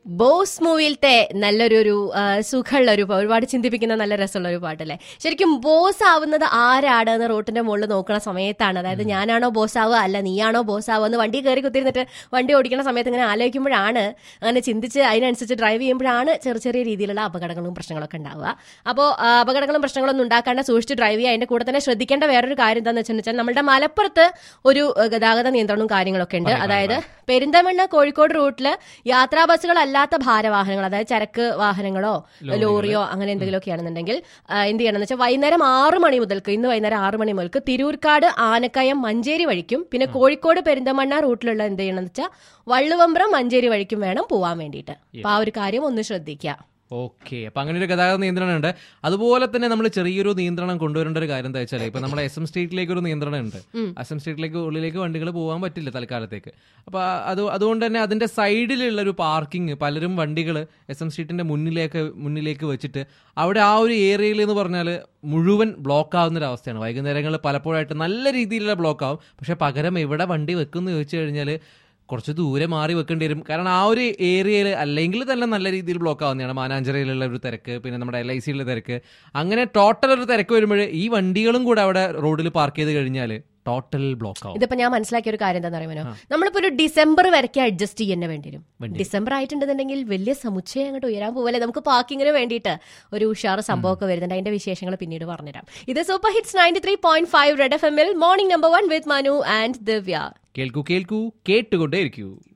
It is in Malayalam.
ബോസ് മൂവിയിലത്തെ നല്ലൊരു ഒരു ആ, സുഖമുള്ള ഒരു പാ- ഒരുപാട് ചിന്തിപ്പിക്കുന്ന നല്ല രസമുള്ള ഒരു പാട്ടല്ലേ ശരിക്കും ബോസ് ആവുന്നത് ആരാണ് എന്ന് റോട്ടിന്റെ മുകളിൽ നോക്കുന്ന സമയത്താണ് അതായത് ഞാനാണോ ബോസ് ആവുക അല്ല നീയാണോ ബോസ് ആവുക എന്ന് വണ്ടി കയറി കുത്തിരുന്നിട്ട് വണ്ടി ഓടിക്കുന്ന സമയത്ത് ഇങ്ങനെ ആലോചിക്കുമ്പോഴാണ് അങ്ങനെ ചിന്തിച്ച് അതിനനുസരിച്ച് ഡ്രൈവ് ചെയ്യുമ്പോഴാണ് ചെറിയ ചെറിയ രീതിയിലുള്ള അപകടങ്ങളും പ്രശ്നങ്ങളൊക്കെ ഉണ്ടാവുക അപ്പോൾ അപകടങ്ങളും പ്രശ്നങ്ങളൊന്നും ഉണ്ടാക്കാണ്ട് സൂക്ഷിച്ച് ഡ്രൈവ് ചെയ്യുക അതിന്റെ കൂടെ തന്നെ ശ്രദ്ധിക്കേണ്ട വേറൊരു കാര്യം എന്താണെന്ന് വെച്ചാൽ നമ്മുടെ മലപ്പുറത്ത് ഒരു ആ, ഗതാഗത നിയന്ത്രണവും കാര്യങ്ങളൊക്കെ ഉണ്ട് അതായത് പെരിന്തമണ്ണ കോഴിക്കോട് റൂട്ടിൽ യാത്രാ ബസ്സുകൾ അല്ലാത്ത ഭാരവാഹനങ്ങൾ അതായത് ചരക്ക് വാഹനങ്ങളോ ലോറിയോ അങ്ങനെ എന്തെങ്കിലുമൊക്കെ ആണെന്നുണ്ടെങ്കിൽ ആ, എന്ത് ചെയ്യണമെന്ന് വെച്ചാൽ വൈകുന്നേരം ആറ് മണി മുതൽക്ക് ഇന്ന് വൈകുന്നേരം ആറ് മണി മുതൽക്ക് തിരൂർക്കാട് ആനക്കയം മഞ്ചേരി വഴിക്കും പിന്നെ കോഴിക്കോട് പെരിന്തമണ്ണ റൂട്ടിലുള്ള എന്ത് ചെയ്യണമെന്ന് വെച്ചാൽ വള്ളുവമ്പ്രം മഞ്ചേരി വഴിക്കും വേണം പോവാൻ വേണ്ടിയിട്ട് അപ്പൊ ആ ഒരു കാര്യം ഒന്ന് ശ്രദ്ധിക്കുക ഓക്കെ അപ്പൊ അങ്ങനെ ഒരു ഗതാഗത നിയന്ത്രണം ഉണ്ട് അതുപോലെ തന്നെ നമ്മൾ ചെറിയൊരു നിയന്ത്രണം കൊണ്ടുവരേണ്ട ഒരു കാര്യം എന്താ വെച്ചാൽ ഇപ്പൊ നമ്മുടെ എസ് എം സ്ട്രീറ്റിലേക്ക് ഒരു നിയന്ത്രണം ഉണ്ട് എസ് എം സ്ട്രീറ്റിലേക്ക് ഉള്ളിലേക്ക് വണ്ടികൾ പോകാൻ പറ്റില്ല തൽക്കാലത്തേക്ക് അപ്പൊ അത് അതുകൊണ്ട് തന്നെ അതിന്റെ സൈഡിലുള്ള ഒരു പാർക്കിംഗ് പലരും വണ്ടികൾ എസ് എം സ്ട്രീറ്റിന്റെ മുന്നിലേക്ക് മുന്നിലേക്ക് വെച്ചിട്ട് അവിടെ ആ ഒരു ഏരിയയിൽ എന്ന് പറഞ്ഞാൽ മുഴുവൻ ബ്ലോക്ക് ആവുന്ന ഒരു അവസ്ഥയാണ് വൈകുന്നേരങ്ങളിൽ പലപ്പോഴായിട്ട് നല്ല രീതിയിലുള്ള ബ്ലോക്ക് ആവും പക്ഷെ പകരം എവിടെ വണ്ടി വെക്കുന്നു ചോദിച്ചു കഴിഞ്ഞാൽ കുറച്ച് ദൂരെ മാറി വെക്കേണ്ടി വരും കാരണം ആ ഒരു ഏരിയയിൽ അല്ലെങ്കിൽ തന്നെ നല്ല രീതിയിൽ ബ്ലോക്ക് ആവുന്നതാണ് മാനാഞ്ചിറയിലുള്ള ഒരു തിരക്ക് പിന്നെ നമ്മുടെ എൽ ഐ സിയിലെ തിരക്ക് അങ്ങനെ ടോട്ടൽ ഒരു തിരക്ക് വരുമ്പോൾ ഈ വണ്ടികളും കൂടെ അവിടെ റോഡിൽ പാർക്ക് ചെയ്ത് കഴിഞ്ഞാൽ ടോട്ടൽ ബ്ലോക്ക് ആവും ഇതിപ്പോ ഞാൻ മനസ്സിലാക്കിയ ഒരു കാര്യം എന്താ പറയുമോ നമ്മളിപ്പോ ഒരു ഡിസംബർ വരയ്ക്ക് അഡ്ജസ്റ്റ് ചെയ്യുന്ന വേണ്ടി വരും ഡിസംബർ ആയിട്ടുണ്ടെന്നുണ്ടെങ്കിൽ വലിയ സമുച്ചയം അങ്ങോട്ട് ഉയരാൻ പോവല്ലേ നമുക്ക് പാർക്കിങ്ങിന് വേണ്ടിയിട്ട് ഒരു ഉഷാറ് സംഭവമൊക്കെ വരുന്നുണ്ട് അതിന്റെ വിശേഷങ്ങൾ പിന്നീട് പറഞ്ഞുതരാം ഇത് super hits ninety three point five red F എമ്മിൽ morning number one with Manu and Divya കേൾക്കൂ കേൾക്കൂ കേട്ടുകൊണ്ടേ ഇരിക്കൂ